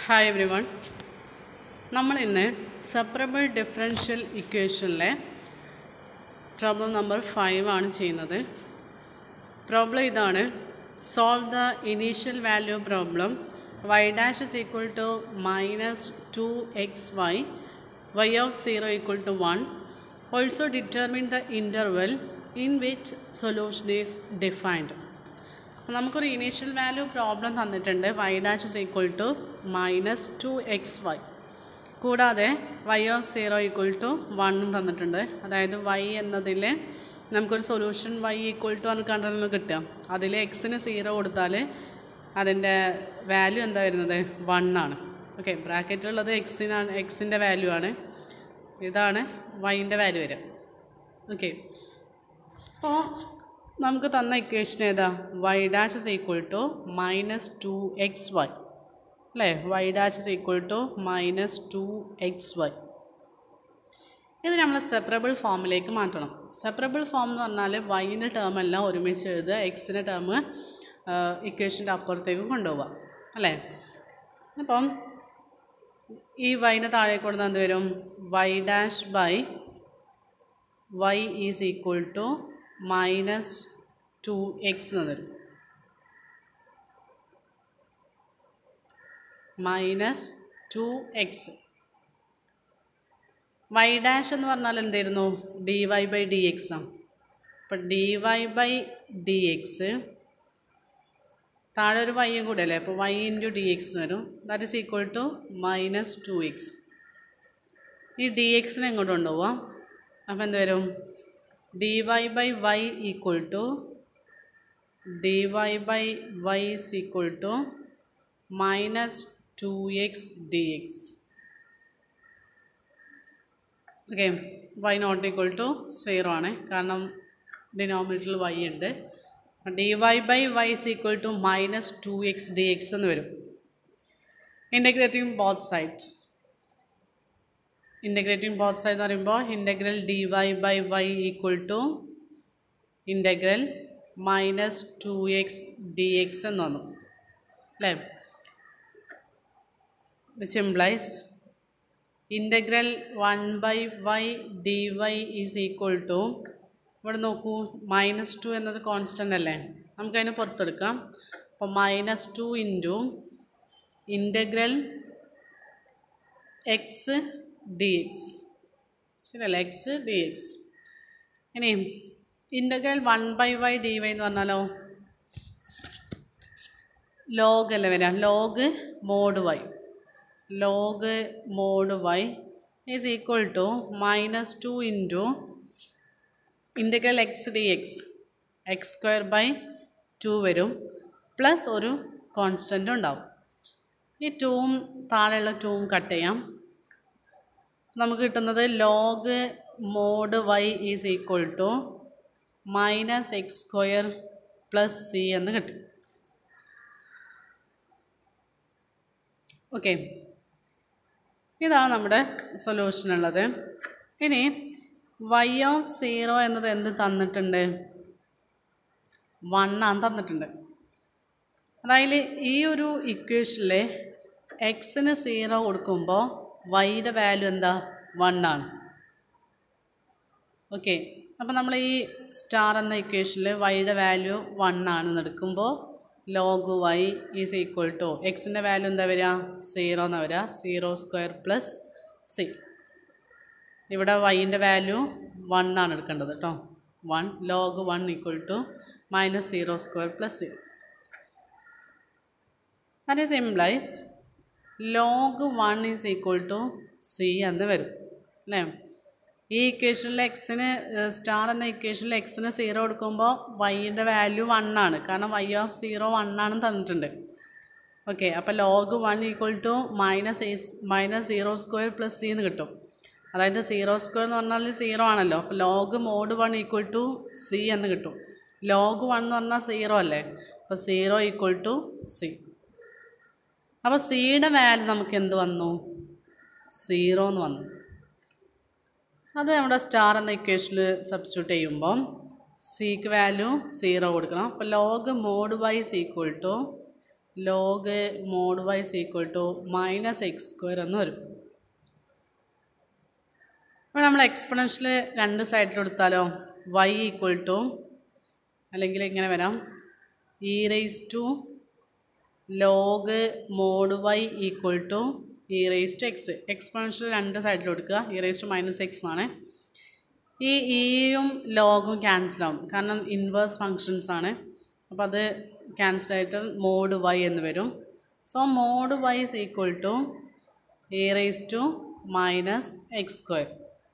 hi every everyone നമ്മൾ ഇന്ന് separable differential ഇക്വേഷനിലെ പ്രോബ്ലം നമ്പർ ഫൈവ് ആണ് ചെയ്യുന്നത് പ്രോബ്ലം ഇതാണ് solve the initial value problem Y dash is equal to minus two X Y Y of zero equal to one also determine the interval in which solution is defined അപ്പോൾ നമുക്കൊരു initial value problem തന്നിട്ടുണ്ട് Y dash is equal to minus two X Y കൂടാതെ Y of zero equal to വണ്ണും തന്നിട്ടുണ്ട് അതായത് Y എന്നതിൽ നമുക്കൊരു solution Y equal to എന്ന് കണ്ടല്ലോ കിട്ടുക അതിൽ എക്സിന് സീറോ കൊടുത്താൽ അതിൻ്റെ വാല്യൂ എന്താ വരുന്നത് വൺ ആണ് ഓക്കെ ബ്രാക്കറ്റിലുള്ളത് എക്സിനാണ് എക്സിൻ്റെ വാല്യൂ ആണ് ഇതാണ് വൈൻ്റെ വാല്യൂ വരിക ഓക്കെ അപ്പോൾ നമുക്ക് തന്ന ഇക്വേഷൻ ഏതാ Y dash is equal to minus two X Y അല്ലേ Y dash is equal to minus two X Y ഇത് നമ്മൾ സെപ്പറബിൾ ഫോമിലേക്ക് മാറ്റണം സെപ്പറബിൾ ഫോം എന്ന് പറഞ്ഞാൽ വൈൻ്റെ ടേം എല്ലാം ഒരുമിച്ച് എഴുതുക എക്സിൻ്റെ ടേം ഇക്വേഷൻ്റെ അപ്പുറത്തേക്ക് കൊണ്ടുപോവുക അല്ലേ അപ്പം ഈ വൈൻ്റെ താഴെ കൊടുത്താൽ എന്ത് വരും Y dash by Y is equal to minus two X എന്ന് തരും minus two X Y dash എന്ന് പറഞ്ഞാൽ എന്തായിരുന്നു D Y by D X ആണ് അപ്പം D Y by D X താഴെ ഒരു വൈയും കൂടെ അല്ലേ അപ്പോൾ വൈ ഇൻറ്റു ഡി എക്സ് വരും that is equal to minus two X ഈ ഡി എക്സിനെ എങ്ങോട്ട് കൊണ്ടുപോവാം അപ്പോൾ എന്ത് വരും D Y by Y equal to D Y by Y is equal to minus two X D X okay Y not equal to zero ആണ് കാരണം ഡിനോമിനേറ്ററിൽ വൈ ഉണ്ട് D Y by Y is equal to minus two X D X എന്ന് വരും integrating both sides integrating both side എന്ന് പറയുമ്പോൾ integral D Y by Y equal to integral minus two X D X എന്ന് വന്നു അല്ലേ which implies integral one by Y D Y is equal to ഇവിടെ നോക്കൂ minus two എന്നത് constant അല്ലേ നമുക്കതിനെ പുറത്തെടുക്കാം അപ്പോൾ minus two into integral X D X ശരിയല്ലേ എക്സ് ഡി എക്സ് ഇനി integral one by Y D Y എന്ന് പറഞ്ഞാലോ ലോഗ് അല്ലേ വരാം log mod Y log mod Y is equal to minus two into integral X D X X square by two വരും plus ഒരു constant ഉണ്ടാവും ഈ ടൂവും താഴെയുള്ള ടൂവും കട്ട് ചെയ്യാം നമുക്ക് കിട്ടുന്നത് log mod Y is equal to minus X square plus C എന്ന് കിട്ടും ഓക്കെ ഇതാണ് നമ്മുടെ സൊല്യൂഷൻ ഉള്ളത് ഇനി വൈ ഓഫ് സീറോ എന്നത് എന്ത് തന്നിട്ടുണ്ട് വണ്ണാണ് തന്നിട്ടുണ്ട് അതായത് ഈ ഒരു ഇക്വേഷനിൽ എക്സിന് സീറോ കൊടുക്കുമ്പോൾ വൈയുടെ വാല്യൂ എന്താ വണ്ണാണ് ഓക്കെ അപ്പോൾ നമ്മൾ ഈ സ്റ്റാർ എന്ന ഇക്വേഷനിൽ വൈയുടെ വാല്യൂ വൺ ആണെന്ന് എടുക്കുമ്പോൾ log Y is equal to എക്സിൻ്റെ വാല്യൂ എന്താ വരിക സീറോ എന്ന് വരിക സീറോ സ്ക്വയർ പ്ലസ് സി ഇവിടെ വൈൻ്റെ വാല്യൂ വൺ ആണ് എടുക്കേണ്ടത് കേട്ടോ one log one equal to minus zero square plus C that is implies log one is equal to C എന്ന് വരും അല്ലേ ഈ ഇക്വേഷനിൽ എക്സിന് സ്റ്റാർ എന്ന ഇക്വേഷനിൽ എക്സിന് സീറോ കൊടുക്കുമ്പോൾ വൈൻ്റെ വാല്യൂ വൺ ആണ് കാരണം വൈ ഓഫ് സീറോ വൺ ആണെന്ന് തന്നിട്ടുണ്ട് ഓക്കെ അപ്പോൾ log one equal to minus minus zero square plus C എന്ന് കിട്ടും അതായത് സീറോ സ്ക്വയർ എന്ന് പറഞ്ഞാൽ സീറോ ആണല്ലോ അപ്പോൾ log mod one equal to C എന്ന് കിട്ടും ലോഗ് വൺ എന്ന് പറഞ്ഞാൽ സീറോ അല്ലേ അപ്പോൾ സീറോ ഈക്വൽ ടു സി അപ്പോൾ സിയുടെ വാല്യൂ നമുക്ക് എന്ത് വന്നു സീറോ എന്ന് വന്നു അത് നമ്മുടെ സ്റ്റാർ എന്ന ഇക്വേഷനിൽ സബ്സ്റ്റിറ്റ്യൂട്ട് ചെയ്യുമ്പം സിക്ക് വാല്യൂ സീറോ കൊടുക്കണം അപ്പോൾ log mod Y's equal to log mod Y is equal to minus X square എന്ന് വരും അപ്പോൾ നമ്മൾ എക്സ്പൊണൻഷ്യൽ രണ്ട് സൈഡിലെടുത്താലോ വൈ ഈക്വൽ ടു അല്ലെങ്കിൽ ഇങ്ങനെ വരാം E raise to log mod Y equal to E raise to X exponential രണ്ട് സൈഡിൽ കൊടുക്കുക E raise to minus X എന്നാണ് ഈ ഇയും ലോഗും ക്യാൻസൽ ആവും കാരണം ഇൻവേഴ്സ് ഫങ്ഷൻസ് ആണ് അപ്പോൾ അത് ക്യാൻസൽ ആയിട്ട് മോഡ് വൈ എന്ന് വരും so mod Y is equal to E raise to minus X square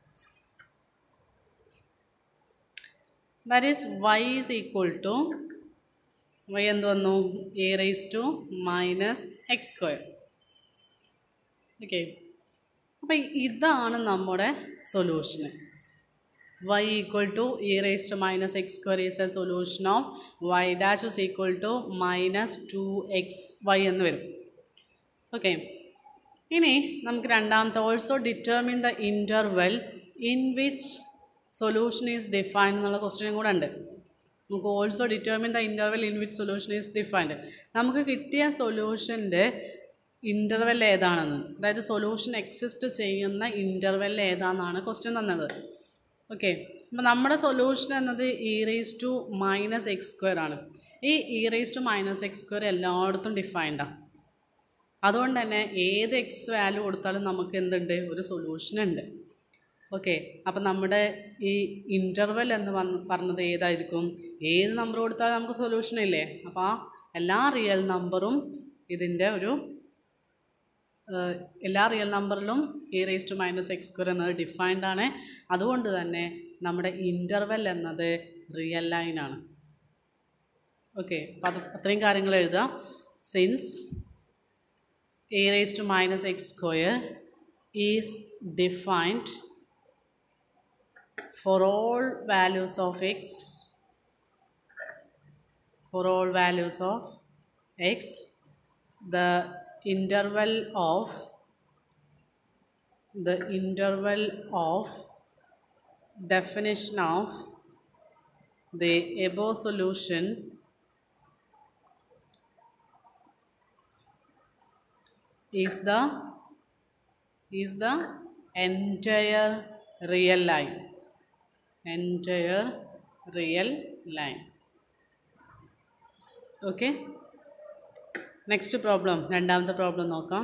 that is Y is equal to Y എന്ത് വന്നു E raise to minus X square okay അപ്പോൾ ഇതാണ് നമ്മുടെ സൊല്യൂഷന് y equal to e raised to minus x square is a solution of y dash is equal to minus 2xy എന്ന് വരും okay ഇനി നമുക്ക് രണ്ടാമത്തെ also determine the interval in which solution is defined എന്നുള്ള ക്വസ്റ്റ്യനും കൂടെ ഉണ്ട് നമുക്ക് also determine the interval in which solution is defined നമുക്ക് കിട്ടിയ സൊല്യൂഷൻ്റെ ഇൻ്റർവെൽ ഏതാണെന്ന് അതായത് സൊല്യൂഷൻ എക്സിസ്റ്റ് ചെയ്യുന്ന ഇൻ്റർവെൽ ഏതാണെന്നാണ് ക്വസ്റ്റ്യൻ തന്നത് ഓക്കെ അപ്പോൾ നമ്മുടെ സൊല്യൂഷൻ എന്നത് E raise to minus X square ആണ് ഈ E raise to minus X square എല്ലായിടത്തും ഡിഫൈൻഡാണ് അതുകൊണ്ട് തന്നെ ഏത് എക്സ് വാല്യൂ കൊടുത്താലും നമുക്ക് എന്തുണ്ട് ഒരു സൊല്യൂഷൻ ഉണ്ട് ഓക്കെ അപ്പം നമ്മുടെ ഈ ഇൻ്റർവെൽ എന്ന് വന്ന് പറഞ്ഞത് ഏതായിരിക്കും ഏത് നമ്പർ കൊടുത്താലും നമുക്ക് സൊല്യൂഷൻ ഇല്ലേ അപ്പോൾ ആ എല്ലാ റിയൽ നമ്പറും ഇതിൻ്റെ ഒരു ഏഹ്, എല്ലാ റിയൽ നമ്പറിലും E raise to minus X square എന്നത് ഡിഫൈൻഡ് ആണ് അതുകൊണ്ട് തന്നെ നമ്മുടെ ഇൻ്റർവെൽ എന്നത് റിയൽ ലൈനാണ് ഓക്കെ അപ്പം അത് അത്രയും കാര്യങ്ങൾ എഴുതാം since E raise to minus X square is defined for all values of X for all values of x the interval of the interval of definition of the above solution is the is the entire real line entire real line okay next problem രണ്ടാമത്തെ problem നോക്കാം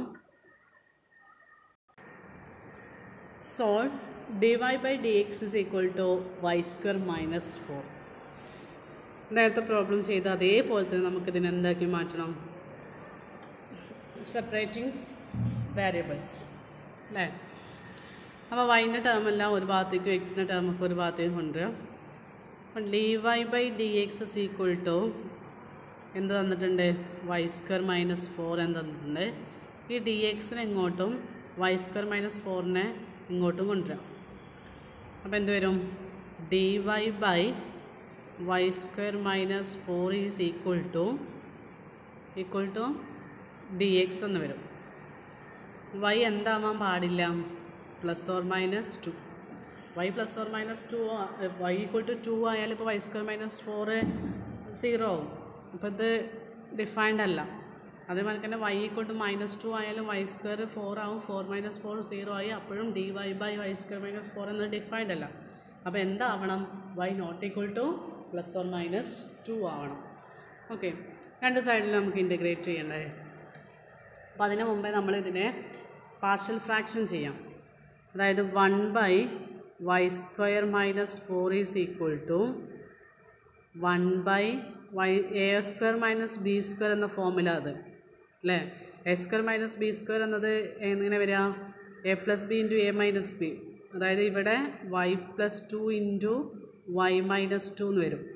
solve D Y by D X is equal to Y square minus four നേരത്തെ problem ചെയ്ത അതേപോലെ തന്നെ നമുക്കിതിനെ എന്താക്കി മാറ്റണം separating variables അല്ലേ അപ്പോൾ വൈൻ്റെ ടേമെല്ലാം ഒരു ഭാഗത്തേക്കും എക്സിൻ്റെ ടേമൊക്കെ ഒരു ഭാഗത്തേക്ക് കൊണ്ടുവരാം അപ്പം D Y by D X is equal to എന്ത് തന്നിട്ടുണ്ട് വൈ സ്ക്വയർ മൈനസ് ഫോർ എന്ന് തന്നിട്ടുണ്ട് ഈ ഡി എക്സിനെ ഇങ്ങോട്ടും വൈ സ്ക്വയർ മൈനസ് ഫോറിനെ ഇങ്ങോട്ടും കൊണ്ടുവരാം അപ്പോൾ എന്ത് വരും D Y by Y square minus four is equal to equal to D X എന്ന് വരും വൈ എന്താവാൻ പാടില്ല plus or minus two Y plus or minus two Y equal to two ആയാലും ഇപ്പോൾ Y square minus four zero ആവും അപ്പോൾ ഇത് defined അല്ല അതേപോലെ തന്നെ Y equal to minus two ആയാലും വൈ സ്ക്വയർ ഫോർ ആവും ഫോർ മൈനസ് ഫോർ സീറോ ആയി അപ്പോഴും D Y by Y square minus four എന്നത് ഡിഫൈൻഡ് അല്ല അപ്പോൾ എന്താവണം Y not equal to plus or minus two ആവണം ഓക്കെ രണ്ട് സൈഡിൽ നമുക്ക് ഇൻറ്റഗ്രേറ്റ് ചെയ്യണ്ടേ അപ്പോൾ അതിന് മുമ്പേ നമ്മളിതിനെ പാർഷ്യൽ ഫ്രാക്ഷൻ ചെയ്യാം അതായത് one by Y square minus four is equal to one by Y A square minus B square എന്ന ഫോമില അത് അല്ലേ A square minus B square എന്നത് എങ്ങനെ വരിക A plus B into A minus B അതായത് ഇവിടെ Y plus two into Y minus two എന്ന് വരും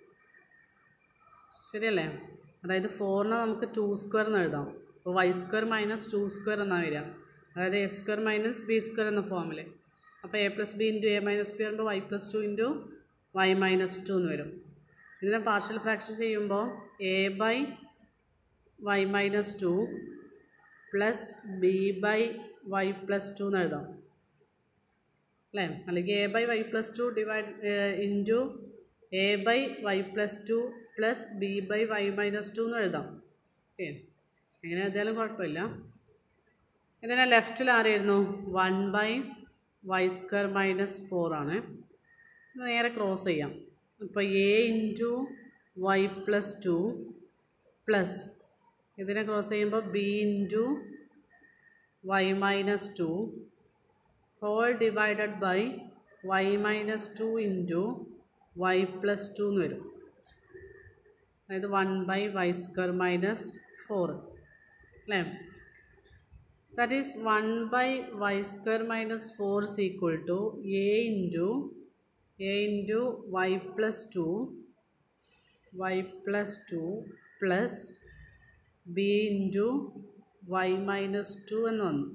ശരിയല്ലേ അതായത് ഫോറിനെ നമുക്ക് ടു സ്ക്വയർ എന്ന് എഴുതാം അപ്പോൾ Y square minus two square എന്നാണ് വരിക അതായത് A square minus B square എന്ന ഫോമിൽ അപ്പോൾ A plus B into A minus B വരുമ്പോൾ Y plus two into Y minus two എന്ന് വരും ഇതിനെ പാർഷ്യൽ ഫ്രാക്ഷൻ ചെയ്യുമ്പോൾ A by Y minus two plus B by Y plus two എന്ന് എഴുതാം അല്ലേ അല്ലെങ്കിൽ A by Y plus two divide into A by Y plus two plus B by Y minus two എന്ന് എഴുതാം okay എങ്ങനെ എഴുതിയാലും കുഴപ്പമില്ല ഇതിനെ ലെഫ്റ്റിൽ ആരായിരുന്നു one by Y square minus four ആണ് നേരെ ക്രോസ് ചെയ്യാം ഇപ്പോൾ a into y plus two plus ഇതിനെ ക്രോസ് ചെയ്യുമ്പോൾ b into Y minus two whole divided by Y minus two into y plus two എന്ന് വരും അതായത് one by Y square minus four അല്ലേ that is one by Y square minus four is equal to a into a into y plus two Y plus two plus B into Y minus two എന്ന് വന്നു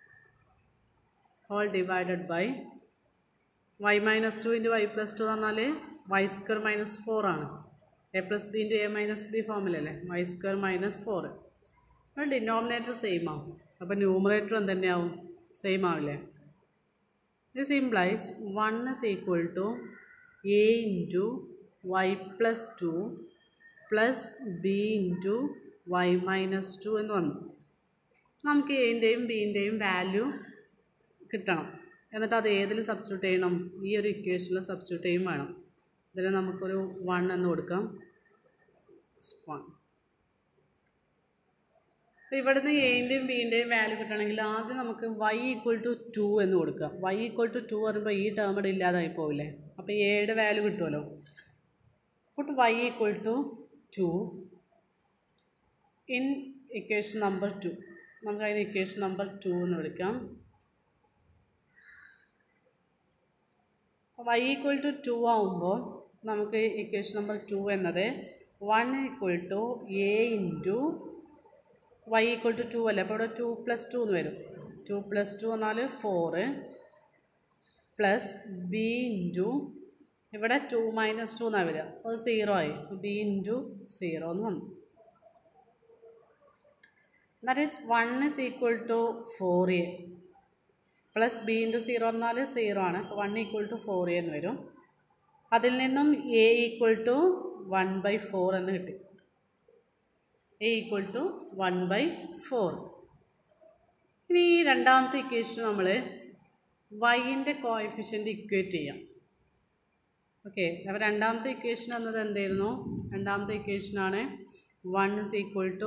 whole divided by Y minus two into y plus two എന്ന് പറഞ്ഞാൽ y square minus four ആണ് a plus B into A minus b ഫോമിലല്ലേ y square minus four അപ്പോൾ denominator same ആവും അപ്പോൾ numerator എന്ത് തന്നെയാവും സെയിം ആവില്ലേ this implies one is equal to a into y plus two plus B into Y minus two എന്ന് വന്നു നമുക്ക് എൻ്റെയും ബീൻ്റെയും വാല്യൂ കിട്ടണം എന്നിട്ട് അത് ഏതിൽ സബ്സ്റ്റിറ്റ്യൂട്ട് ചെയ്യണം ഈ ഒരു ഇക്വേഷനിൽ സബ്സ്റ്റിറ്റ്യൂട്ട് ചെയ്യും വേണം ഇതിൽ നമുക്കൊരു വൺ എന്ന് കൊടുക്കാം വൺ അപ്പോൾ ഇവിടുന്ന് എൻ്റെയും ബീൻ്റെയും വാല്യൂ കിട്ടണമെങ്കിൽ ആദ്യം നമുക്ക് വൈ ഈക്വൽ ടു ടു എന്ന് കൊടുക്കാം വൈ ഈക്വൽ ടു ടു പറയുമ്പോൾ ഈ ടേം ഇവിടെ ഇല്ലാതായി പോവില്ലേ അപ്പോൾ എയുടെ വാല്യൂ കിട്ടുമല്ലോ put y equal to two in equation number two നമുക്ക് അതിന് ഇക്വേഷൻ നമ്പർ ടു എന്ന് വിളിക്കാം വൈ ഈക്വൽ ടു ടു ആവുമ്പോൾ നമുക്ക് ഇക്വേഷൻ നമ്പർ ടു എന്നത് one equal to a into y equal to two അല്ലേ അപ്പോൾ ഇവിടെ ടു പ്ലസ് ടു എന്ന് വരും ടു പ്ലസ് ടു എന്നാൽ ഫോറ് പ്ലസ് ബി ഇൻറ്റു ഇവിടെ ടു മൈനസ് ടു എന്നാണ് വരിക അപ്പോൾ സീറോ ആയി ബി ഇൻറ്റു സീറോ എന്ന് വന്നു that is one is equal to four a plus B into zero എന്നാൽ സീറോ ആണ് one equal to four a എന്ന് വരും അതിൽ നിന്നും a equal to one by four എന്ന് കിട്ടി a equal to one by four ഇനി ഈ രണ്ടാമത്തെ ഇക്വേഷൻ നമ്മൾ വൈൻ്റെ കോഎഫിഷ്യൻ്റ് ഇക്വേറ്റ് ചെയ്യാം ഓക്കെ അപ്പോൾ രണ്ടാമത്തെ ഇക്വേഷൻ എന്നത് എന്തായിരുന്നു രണ്ടാമത്തെ ഇക്വേഷനാണ് one is equal to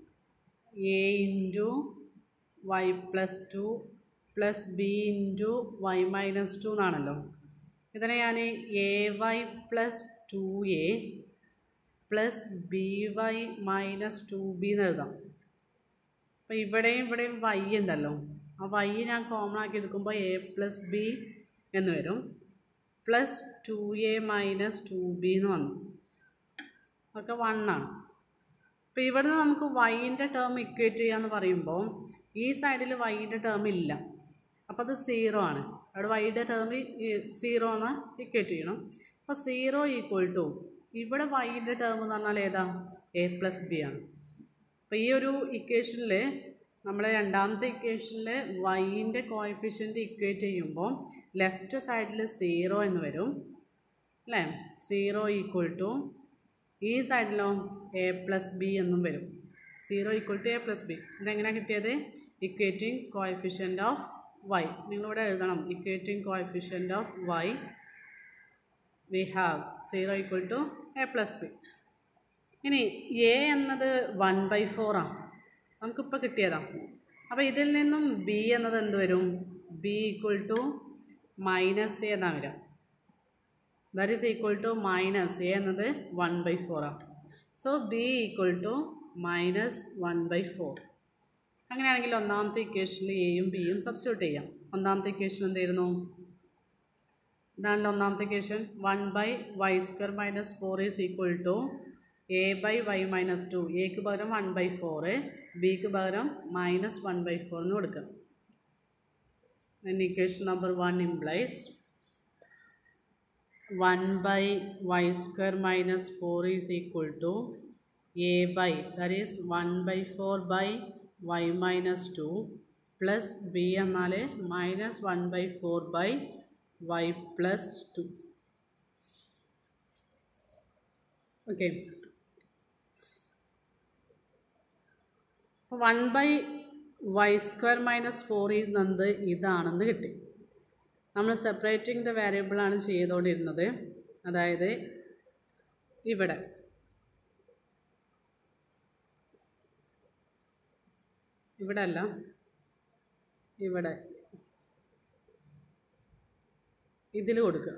a into y plus two plus B into Y minus two എന്നാണല്ലോ ഇതിനെ ഞാൻ a y plus two a plus b y minus two b എന്ന് എഴുതാം അപ്പോൾ ഇവിടെയും ഇവിടെയും വൈ ഉണ്ടല്ലോ ആ വൈ ഞാൻ കോമൺ ആക്കി എടുക്കുമ്പോൾ എ പ്ലസ് ബി എന്ന് വരും plus two a minus two b എന്ന് വന്നു ഒക്കെ വൺ ആണ് അപ്പോൾ ഇവിടുന്ന് നമുക്ക് വൈൻ്റെ ടേം ഇക്വേറ്റ് ചെയ്യാന്ന് പറയുമ്പോൾ ഈ സൈഡിൽ വൈൻ്റെ ടേം ഇല്ല അപ്പോൾ അത് സീറോ ആണ് അവിടെ വൈയുടെ ടേം സീറോ എന്ന് ഇക്വേറ്റ് ചെയ്യണം അപ്പോൾ സീറോ ഈക്വൽ ടു ഇവിടെ വൈൻ്റെ ടേം എന്ന് പറഞ്ഞാൽ ഏതാ എ പ്ലസ് ബി ആണ് അപ്പോൾ ഈ ഒരു ഇക്വേഷനിൽ നമ്മളെ രണ്ടാമത്തെ ഇക്വേഷനിൽ വൈൻ്റെ കോഎഫിഷ്യൻ്റ് ഇക്വേറ്റ് ചെയ്യുമ്പോൾ ലെഫ്റ്റ് സൈഡിൽ സീറോ എന്ന് വരും അല്ലേ സീറോ ഈക്വൽ ടു ഈ സൈഡിലോ എ പ്ലസ് ബി എന്നും വരും zero equal to a plus b ഇതെങ്ങനെയാണ് കിട്ടിയത് ഇക്വേറ്റിംഗ് കോഎഫിഷ്യൻ്റ് ഓഫ് വൈ നിങ്ങളിവിടെ എഴുതണം equating coefficient of y we have zero equal to a plus b ഇനി എ എന്നത് വൺ ബൈ ഫോറാണ് നമുക്കിപ്പോൾ കിട്ടിയതാണ് അപ്പോൾ ഇതിൽ നിന്നും ബി എന്നത് എന്ത് വരും b equal to minus a എന്നാണ് വരിക that is equal to minus a എന്നത് വൺ ബൈ ഫോറാണ് so b equal to minus one by four അങ്ങനെയാണെങ്കിൽ ഒന്നാമത്തെ ഇക്വേഷനിൽ എയും ബിയും സബ്സ്റ്റിറ്റ്യൂട്ട് ചെയ്യാം ഒന്നാമത്തെ ഇക്വേഷൻ എന്തായിരുന്നു ഇതാണല്ലോ ഒന്നാമത്തെ equation one by Y square minus four is equal to a by Y minus two എക്ക് പകരം വൺ ബൈ ഫോറ് ബിക്ക് പകരം മൈനസ് വൺ ബൈ ഫോർ എന്ന് കൊടുക്കാം equation number one implies one by Y square minus four is equal to a by that is one by four by Y minus two plus b എന്നാൽ minus one by four by Y plus two okay അപ്പോൾ one by Y square minus four എന്നത് ഇതാണെന്ന് കിട്ടി നമ്മൾ separating the വേരിയബിളാണ് ചെയ്തുകൊണ്ടിരുന്നത് അതായത് ഇവിടെ ഇവിടെ അല്ല ഇവിടെ ഇതിൽ കൊടുക്കുക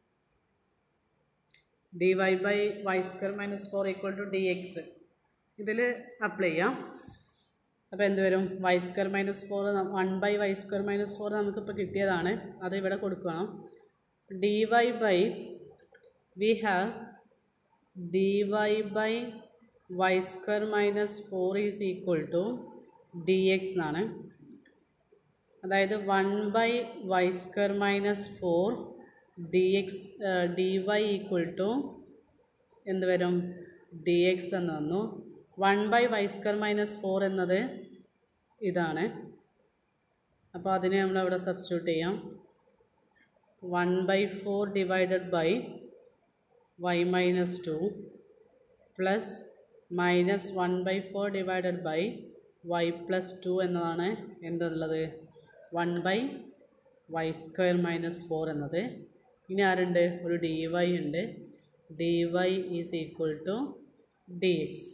d Y by Y square minus four equal to D x ഇതിൽ അപ്ലൈ ചെയ്യാം അപ്പോൾ എന്ത് വരും y square minus four one by Y square minus four നമുക്കിപ്പോൾ കിട്ടിയതാണ് അത് ഇവിടെ കൊടുക്കണം d Y by we have d Y by Y square minus four is equal to D x എന്നാണ് അതായത് one by Y square minus four d x d y equal to എന്ത് വരും D X എന്ന് വന്നു one by Y square minus four എന്നത് ഇതാണ് അപ്പോൾ അതിനെ നമ്മൾ അവിടെ സബ്സ്റ്റിറ്റ്യൂട്ട് ചെയ്യാം one by four divided by Y minus two plus minus one by four divided by Y plus two എന്നതാണ് എന്തുള്ളത് one by Y square minus four എന്നത് ഇനി ആരുണ്ട് ഒരു ഡി വൈ ഉണ്ട് D Y is equal to D x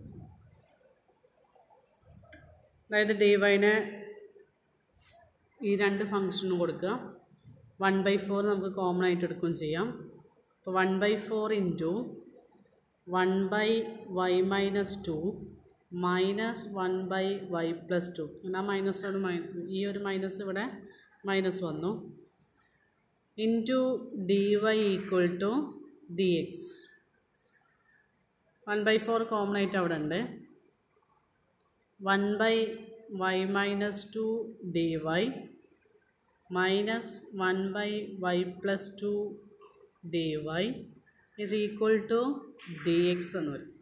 അതായത് d വൈനെ ഈ രണ്ട് ഫങ്ഷനും കൊടുക്കുക വൺ ബൈ ഫോർ നമുക്ക് കോമൺ ആയിട്ട് എടുക്കുകയും ചെയ്യാം അപ്പോൾ one by four into one by Y minus two minus one by Y plus two എന്നാൽ മൈനസോട് മൈ ഈ ഒരു മൈനസ് ഇവിടെ മൈനസ് വന്നു into d y equal to D x one by four common ആയിട്ട് അവിടെ ഉണ്ട് one by Y minus two D y minus one by Y plus two D y is equal to D X എന്ന് വരും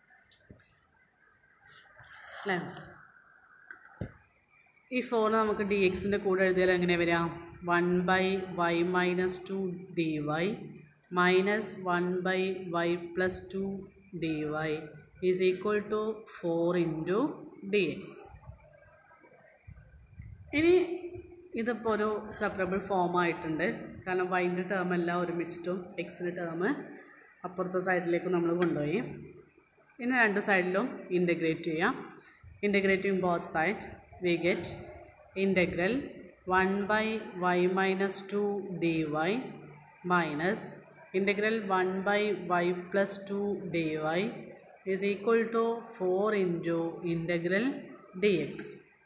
അല്ലേ ഈ four നമുക്ക് D എക്സിൻ്റെ കൂടെ എഴുതിയാൽ എങ്ങനെ വരാം one by Y minus two D y minus one by Y plus two D Y is equal to four into D X ഇനി ഇതിപ്പോൾ ഒരു സെപ്പറബിൾ ഫോം ആയിട്ടുണ്ട് കാരണം വൈൻ്റെ ടേം എല്ലാം ഒരുമിച്ചിട്ടും എക്സിൻ്റെ ടേം അപ്പുറത്തെ സൈഡിലേക്ക് നമ്മൾ കൊണ്ടുപോയി ഇനി രണ്ട് സൈഡിലും ഇൻ്റഗ്രേറ്റ് ചെയ്യാം integrating both side we get integral one by Y minus two D y minus integral one by Y plus two D Y is equal to four into integral d X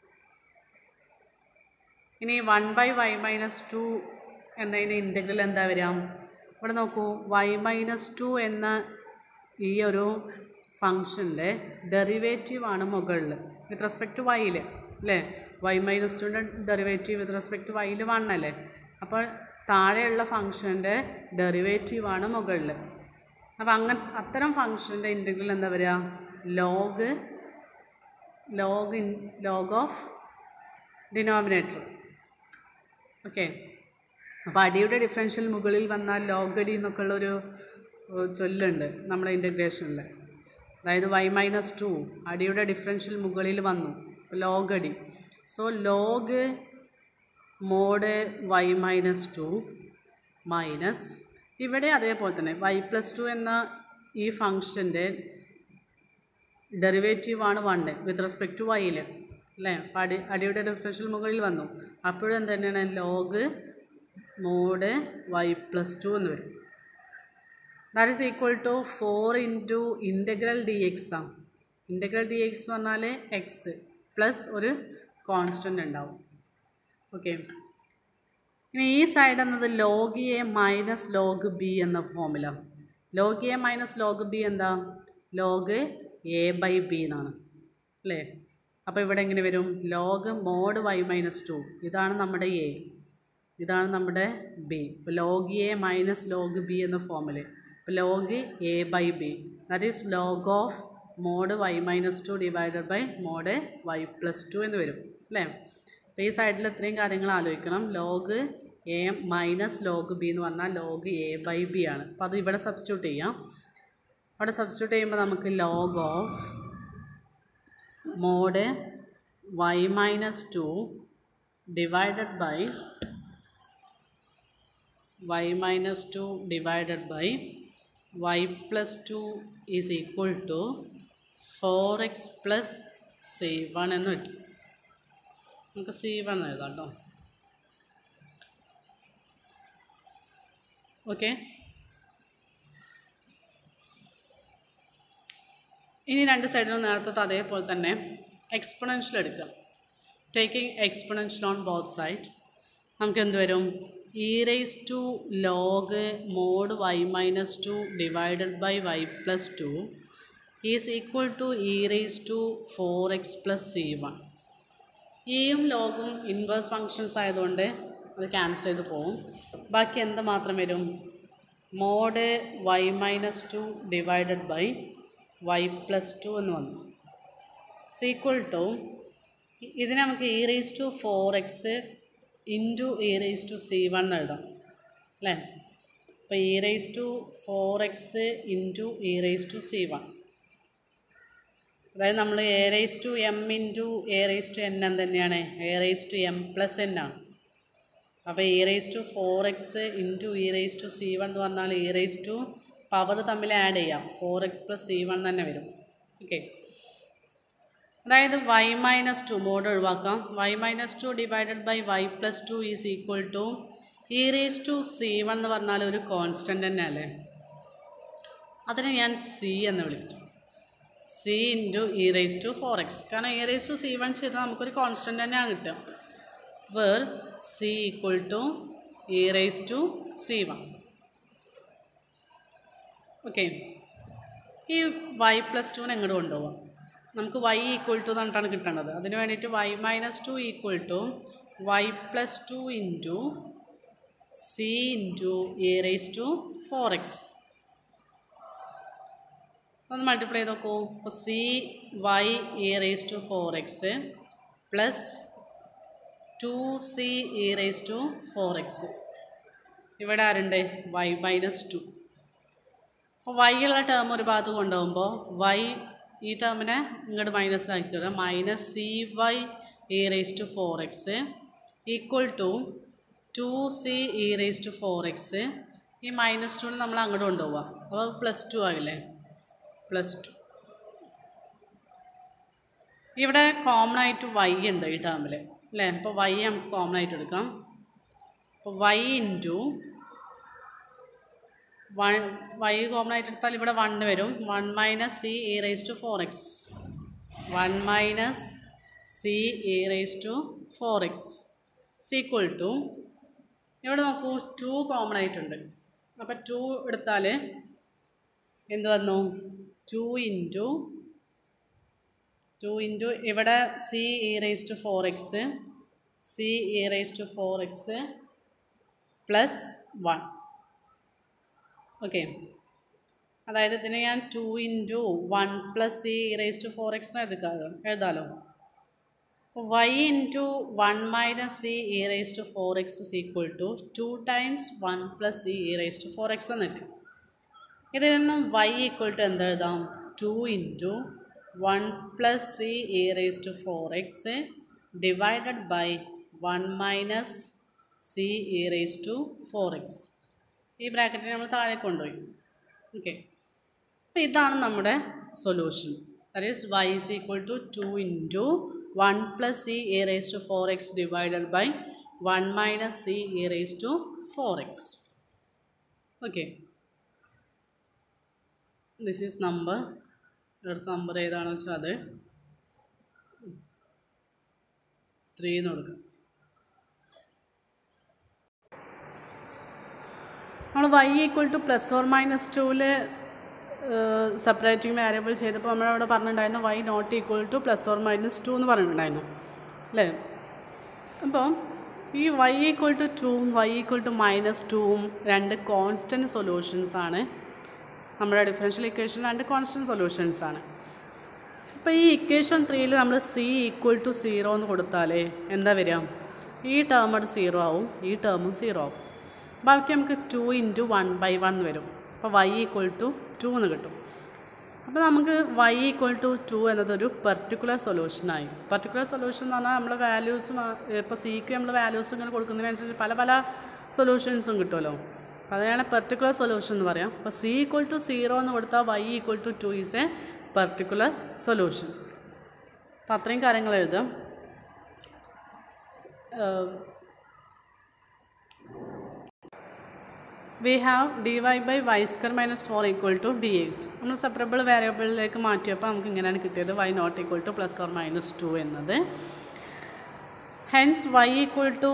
ഇനി one by Y minus two എന്നതിൻ്റെ integral എന്താ വരിക ഇവിടെ നോക്കൂ Y minus to എന്ന ഈ ഒരു ഫങ്ഷൻ്റെ ഡെറിവേറ്റീവാണ് മുകളിൽ വിത്ത് റെസ്പെക്ട് ടു വൈയിൽ അല്ലേ വൈ മൈനസ് ടുൻ്റെ ഡെറിവേറ്റീവ് വിത്ത് റെസ്പെക്ട് ടു വൈയിൽ വൺ അല്ലേ അപ്പോൾ താഴെയുള്ള ഫങ്ഷൻ്റെ ഡെറിവേറ്റീവാണ് മുകളിൽ അപ്പോൾ അങ്ങനെ അത്തരം ഫങ്ഷൻ്റെ ഇൻ്റഗ്രൽ എന്താ വരിക log log in log of denominator okay അപ്പോൾ അടിയുടെ ഡിഫറൻഷ്യൽ മുകളിൽ വന്നാൽ ലോഗടി എന്നൊക്കെ ഉള്ളൊരു ഏഹ്, ചൊല്ലുണ്ട് നമ്മുടെ ഇൻ്റഗ്രേഷനിൽ അതായത് വൈ മൈനസ് ടു അടിയുടെ ഡിഫറൻഷ്യൽ മുകളിൽ വന്നു ലോഗടി so log mod y minus two minus ഇവിടെ അതേപോലെ തന്നെ വൈ പ്ലസ് ടു എന്ന ഈ ഫങ്ഷൻ്റെ ഡെറിവേറ്റീവാണ് വണ്ണ് വിത്ത് റെസ്പെക്ട് ടു വൈയിൽ അല്ലേ അപ്പം അടി അടിയുടെ ഡിഫറൻഷ്യൽ മുകളിൽ വന്നു അപ്പോഴും എന്ത് തന്നെയാണ് log mod y plus two എന്ന് വരും that is equal to four into integral d X ആണ് ഇൻ്റഗ്രൽ ഡി എക്സ് പറഞ്ഞാൽ എക്സ് പ്ലസ് ഒരു കോൺസ്റ്റൻ്റ് ഉണ്ടാവും ഓക്കെ ഇനി ഈ സൈഡ് എന്നത് log a minus log b എന്ന ഫോമില log a minus log b എന്താ ലോഗ് എ ബൈ ബി എന്നാണ് അല്ലേ അപ്പോൾ ഇവിടെ എങ്ങനെ വരും log mod y minus two ഇതാണ് നമ്മുടെ എ ഇതാണ് നമ്മുടെ ബി ഇപ്പോൾ log a minus log b എന്ന ഫോമിൽ ഇപ്പോൾ log a by b that is log of mod y minus two divided by mod y plus two എന്ന് വരും അല്ലേ അപ്പോൾ ഈ സൈഡിൽ ഇത്രയും കാര്യങ്ങൾ ആലോചിക്കണം log a minus log b എന്ന് പറഞ്ഞാൽ ലോഗ് എ ബൈ ബി ആണ് അപ്പോൾ അത് ഇവിടെ സബ്സ്റ്റിറ്റ്യൂട്ട് ചെയ്യാം അവിടെ സബ്സ്റ്റിറ്റ്യൂട്ട് ചെയ്യുമ്പോൾ നമുക്ക് log of mod y minus two divided by Y minus two divided by Y plus two is equal to four x plus c one എന്ന് കിട്ടി നമുക്ക് സി വൺ എഴുതാം കേട്ടോ ഓക്കെ ഇനി രണ്ട് സൈഡിലും നേരത്തെ അതേപോലെ തന്നെ എക്സ്പൊണൻഷ്യൽ എടുക്കാം taking exponential on both side നമുക്ക് എന്ത് വരും e raise to log mod y minus two divided by Y plus two is equal to E raise to four x plus c one ഇയും ലോഗും ഇൻവേഴ്സ് ഫങ്ഷൻസ് ആയതുകൊണ്ട് അത് cancel ചെയ്ത് പോവും ബാക്കി എന്ത് മാത്രം വരും mod y minus two divided by Y plus two എന്ന് വന്നു സീക്വൽ ടു ഇതിനെ നമുക്ക് e raise to four x into e raise to c one എന്ന് എഴുതാം അല്ലേ അപ്പോൾ e raise to four x into e raise to c one അതായത് നമ്മൾ a raise to m into A raise to n എന്ന് തന്നെയാണ് a raise to m plus n ആണ് അപ്പോൾ e raise to four x into e raise to c one എന്ന് പറഞ്ഞാൽ e raise to power തമ്മിൽ add ചെയ്യാം four x plus c one തന്നെ വരും ഓക്കെ അതായത് വൈ മൈനസ് ടു മോഡ് ഒഴിവാക്കാം y minus two divided by Y plus two is equal to E raise to c one എന്ന് പറഞ്ഞാൽ ഒരു constant തന്നെ അല്ലേ അതിനെ ഞാൻ സി എന്ന് വിളിച്ചു c into e raise to four x കാരണം e raise to c one ചെയ്താൽ നമുക്കൊരു കോൺസ്റ്റൻ്റ് തന്നെയാണ് കിട്ടുക where c equal to E raise to c one okay ഈ വൈ പ്ലസ് ടുവിന് എങ്ങോട്ട് കൊണ്ടുപോകാം നമുക്ക് വൈ ഈക്വൽ ടു എന്നിട്ടാണ് കിട്ടേണ്ടത് അതിന് വേണ്ടിയിട്ട് y minus two equal to Y plus two into c into A raise to four x ഒന്ന് മൾട്ടിപ്ലൈ ചെയ്ത് നോക്കൂ അപ്പോൾ c y e raise to four x plus two c e raise to four x ഇവിടെ ആരുണ്ട് y minus two അപ്പോൾ y ഉള്ള term ഒരു ഭാഗത്ത് കൊണ്ടുപോകുമ്പോൾ വൈ ഈ ടേമിനെ ഇങ്ങോട്ട് മൈനസ് ആക്കിക്കുക minus c y e raise to four x equal to two C e raise to four x ഈ മൈനസ് ടുവിന് നമ്മൾ അങ്ങോട്ട് കൊണ്ടുപോവുക അപ്പോൾ പ്ലസ് ടു ആയില്ലേ പ്ലസ് ടു ഇവിടെ കോമൺ ആയിട്ട് വൈ ഉണ്ട് ഈ ടേമിൽ അല്ലേ അപ്പോൾ വൈ നമുക്ക് കോമൺ ആയിട്ട് എടുക്കാം അപ്പോൾ Y into one y common ആയിട്ട് എടുത്താൽ ഇവിടെ വണ്ണ് വരും one minus c e raise to four x one minus c e raise to four x equal to ഇവിടെ നോക്കൂ ടു കോമൺ ആയിട്ടുണ്ട് അപ്പോൾ ടു എടുത്താൽ എന്ത് വന്നു ടു ഇൻറ്റു ടു ഇൻറ്റു ഇവിടെ c e raise to four x c e raise to four x plus one okay അതായത് ഇതിന് ഞാൻ two into one plus c raise to four x എഴുതാലോ എഴുതാലോ y into one minus c e raise to four x is equal to two times one plus c e raise to four x എന്നിട്ട് ഇതിൽ നിന്നും y equal to എന്ത് എഴുതാം to into one plus c e raise to four x divided by one minus c e raise to four x ഈ ബ്രാക്കറ്റിനെ നമ്മൾ താഴെ കൊണ്ടുപോയി ഓക്കെ അപ്പോൾ ഇതാണ് നമ്മുടെ solution that is y is equal to two into one plus c e raise to four x divided by one minus c e raise to four x okay this is number അടുത്ത നമ്പർ ഏതാണെന്ന് വെച്ചാൽ അത് three എന്ന് കൊടുക്കാം നമ്മൾ y equal to plus or minus ടുവിൽ separating variable ചെയ്തപ്പോൾ നമ്മളവിടെ പറഞ്ഞിട്ടുണ്ടായിരുന്നു y not equal to plus or minus two എന്ന് പറഞ്ഞിട്ടുണ്ടായിരുന്നു അല്ലേ അപ്പോൾ ഈ വൈ ഈക്വൽ ടു ടുവും വൈ ഈക്വൽ ടു മൈനസ് ടുവും രണ്ട് കോൺസ്റ്റൻറ്റ് സൊല്യൂഷൻസ് ആണ് നമ്മുടെ ഡിഫറൻഷ്യൽ ഇക്വേഷൻ രണ്ട് കോൺസ്റ്റൻറ്റ് സൊല്യൂഷൻസ് ആണ് അപ്പോൾ ഈ ഇക്വേഷൻ ത്രീയിൽ നമ്മൾ സി ഈക്വൽ ടു സീറോ എന്ന് കൊടുത്താലേ എന്താ വരിക ഈ ടേം അവിടെ സീറോ ആവും ഈ ടേമും സീറോ ആവും ബാക്കി നമുക്ക് two into one by one വരും അപ്പോൾ വൈ ഈക്വൽ ടു ടു എന്ന് കിട്ടും അപ്പോൾ നമുക്ക് വൈ ഈക്വൽ ടു ടു എന്നതൊരു പെർട്ടിക്കുലർ സൊല്യൂഷനായി പെർട്ടിക്കുലർ സൊല്യൂഷൻ എന്ന് പറഞ്ഞാൽ നമ്മൾ വാല്യൂസ് ഇപ്പോൾ സിക്ക് നമ്മൾ വാല്യൂസ് ഇങ്ങനെ കൊടുക്കുന്നതിനനുസരിച്ച് പല പല സൊല്യൂഷൻസും കിട്ടുമല്ലോ അപ്പോൾ അതാണ് പെർട്ടിക്കുലർ സൊല്യൂഷൻ എന്ന് പറയാം അപ്പോൾ സി ഈക്വൽ ടു സീറോ എന്ന് കൊടുത്താൽ y equal to two is a particular solution അപ്പോൾ അത്രയും കാര്യങ്ങൾ എഴുതാം we have d Y by Y square minus four equal to D x നമ്മൾ സെപ്പറബിൾ വേരിയബിളിലേക്ക് മാറ്റിയപ്പോൾ നമുക്ക് ഇങ്ങനെയാണ് കിട്ടിയത് y not equal to plus or minus two എന്നത് hence y equal to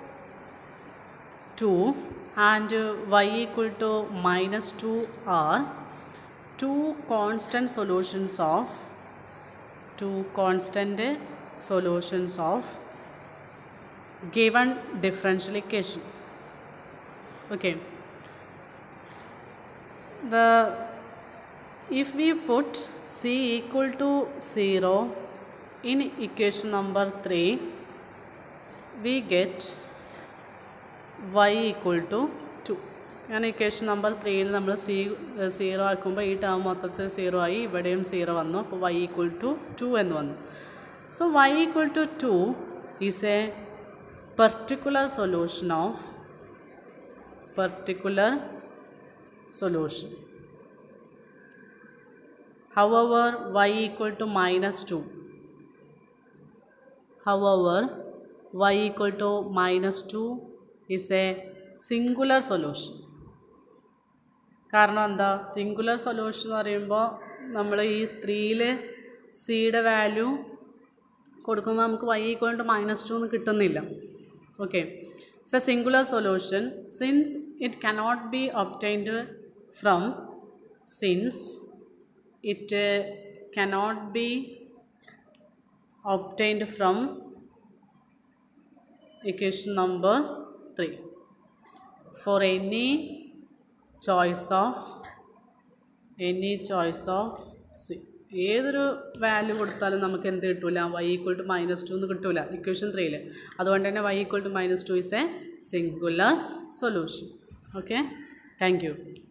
two and y equal to minus two are two constant solutions of two constant solutions of given differential equation okay the if we put c equal to 0 in equation number 3 we get y equal to 2 ഞാൻ equation number ത്രീയിൽ നമ്മൾ C zero ആക്കുമ്പോൾ ഈ term മൊത്തത്തിൽ zero ആയി ഇവിടെയും zero വന്നു അപ്പോൾ വൈ ഈക്വൽ ടു ടു എന്ന് വന്നു so y equal to two is a particular solution of particular solution however y equal to minus 2 however y equal to minus 2 is a singular solution കാരണം എന്താ singular solution എന്ന് പറയുമ്പോൾ നമ്മൾ ഈ ത്രീയിൽ സിയുടെ വാല്യൂ കൊടുക്കുമ്പോൾ നമുക്ക് y equal to minus two എന്ന് കിട്ടുന്നില്ല okay it's a singular solution since it cannot be obtained from since it uh, cannot be obtained from equation number 3 for any choice of any choice of c ഏതൊരു value കൊടുത്താലും നമുക്ക് എന്ത് കിട്ടില്ല y equal to minus two എന്ന് കിട്ടില്ല equation ത്രീയിൽ അതുകൊണ്ട് തന്നെ Y equal to minus two is a singular solution okay thank U